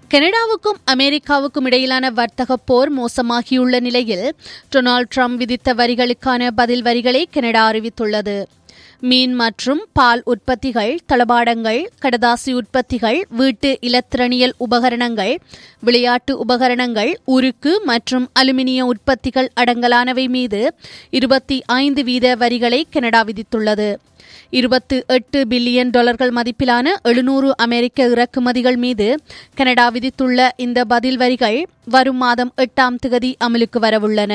கனடாவுக்கும் அமெரிக்காவுக்கும் இடையிலான வர்த்தக போர் மோசமாகியுள்ள நிலையில் டொனால்ட் ட்ரம்ப் விதித்த வரிகளுக்கான பதில் வரிகளை கனடா அறிவித்துள்ளது மீன் மற்றும் பால் உற்பத்திகள் தளபாடங்கள் கடதாசி உற்பத்திகள் வீட்டு இலத்திரனியல் உபகரணங்கள் விளையாட்டு உபகரணங்கள் உருக்கு மற்றும் அலுமினிய உற்பத்திகள் அடங்கலானவை மீது இருபத்தி ஐந்து வீத வரிகளை கனடா விதித்துள்ளது இருபத்து எட்டு பில்லியன் டாலர்கள் மதிப்பிலான எழுநூறு அமெரிக்க இறக்குமதிகள் மீது கனடா விதித்துள்ள இந்த பதில் வரிகள் வரும் மாதம் எட்டாம் திகதி அமலுக்கு வரவுள்ளன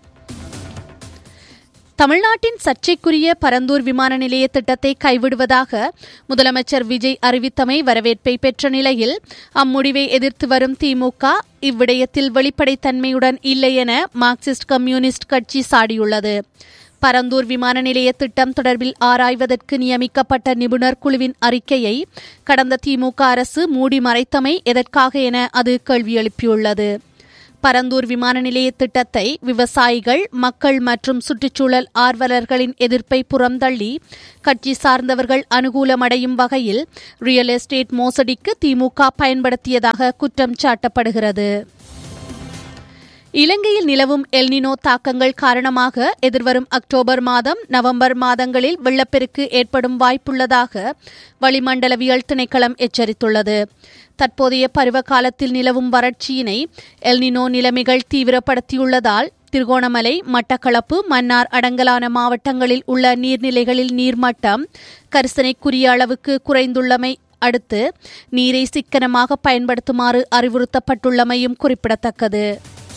தமிழ்நாட்டின் சர்ச்சைக்குரிய பரந்தூர் விமான நிலைய திட்டத்தை கைவிடுவதாக முதலமைச்சர் விஜய் அறிவித்தமை வரவேற்பை பெற்ற நிலையில் அம்முடிவை எதிர்த்து வரும் திமுக இவ்விடயத்தில் வெளிப்படைத்தன்மையுடன் இல்லை என மார்க்சிஸ்ட் கம்யூனிஸ்ட் கட்சி சாடியுள்ளது பரந்தூர் விமான நிலைய திட்டம் தொடர்பில் ஆராய்வதற்கு நியமிக்கப்பட்ட நிபுணர் குழுவின் அறிக்கையை கடந்த திமுக அரசு மூடி மறைத்தமை எதற்காக என அது கேள்வி எழுப்பியுள்ளது பரந்தூர் விமான நிலைய திட்டத்தை விவசாயிகள் மக்கள் மற்றும் சுற்றுச்சூழல் ஆர்வலர்களின் எதிர்ப்பை புறந்தள்ளி கட்சி சார்ந்தவர்கள் அனுகூலமடையும் வகையில் ரியல் எஸ்டேட் மோசடிக்கு திமுக பயன்படுத்தியதாக குற்றம் சாட்டப்படுகிறது இலங்கையில் நிலவும் எல்னினோ தாக்கங்கள் காரணமாக எதிர்வரும் அக்டோபர் மாதம் நவம்பர் மாதங்களில் வெள்ளப்பெருக்கு ஏற்படும் வாய்ப்புள்ளதாக வளிமண்டலவியல் திணைக்களம் எச்சரித்துள்ளது தற்போதைய பருவ காலத்தில் நிலவும் வறட்சியினை எல்னினோ நிலைமைகள் தீவிரப்படுத்தியுள்ளதால் திருகோணமலை மட்டக்களப்பு மன்னார் அடங்கலான மாவட்டங்களில் உள்ள நீர்நிலைகளில் நீர்மட்டம் கரிசனைக்குரிய அளவுக்கு குறைந்துள்ளமை அடுத்து நீரை சிக்கனமாக பயன்படுத்துமாறு அறிவுறுத்தப்பட்டுள்ளமையும் குறிப்பிடத்தக்கது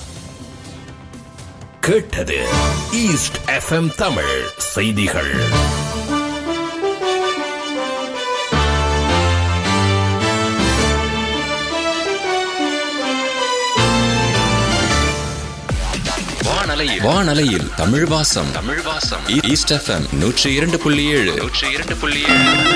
கேட்டது ஈஸ்ட் எஃப்எம் தமிழ் செய்திகள் வானலையில் வானலையில் தமிழ் வாசம் தமிழ் வாசம் ஈஸ்ட் எஃப்எம் நூற்றி இரண்டு புள்ளி ஏழு நூற்றி இரண்டு புள்ளி ஏழு